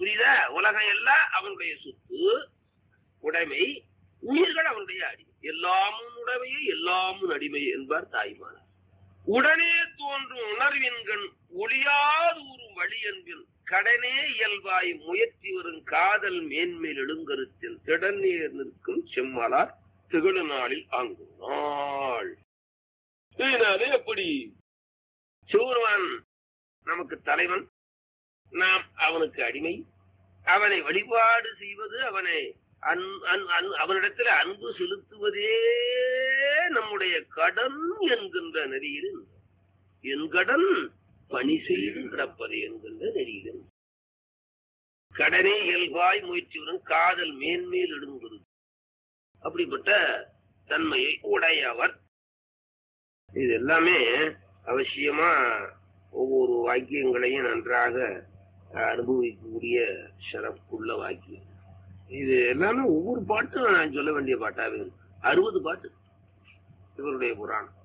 புரியுதா உலகம் எல்லாம் அவனுடைய சொத்து உடைமை உயிர்கள் அவனுடைய அடிமை எல்லாமும் உடைமையே எல்லாமும் அடிமை என்பார் தாய்மானார் உடனே தோன்றும் உணர்வின்கண் ஒளியாது ஊறும் வழி என்பின் கடனே இயல்பாய் முயற்சி வரும் காதல் மேன்மேல் எழுங்கருத்தில் திடநீர் நிற்கும் செம்மலார் திகழு நாளில் ஆங்கு நாள் இதனாலே அப்படி சிவருமான் நமக்கு தலைவன் நாம் அவனுக்கு அடிமை அவனை வழிபாடு செய்வது அவனை அன்- அன்- அன்- அவனிடத்தில் அன்பு செலுத்துவதே நம்முடைய கடன் என்கின்ற நெறியில் என் கடன் பணி செய்து கிடப்பது என்கின்ற நெறியில் கடனே இயல்பாய் முயற்சியுடன் காதல் மேன்மேல் எழும்புது அப்படிப்பட்ட தன்மையை உடையவர் இது எல்லாமே அவசியமா ஒவ்வொரு வாக்கியங்களையும் நன்றாக அனுபவிக்கக்கூடிய சிறப்புள்ள வாக்கியம் இது எல்லாமே ஒவ்வொரு பாட்டும் நான் சொல்ல வேண்டிய பாட்டாவே இருக்கு. அறுபது பாட்டு இவருடைய புராணம்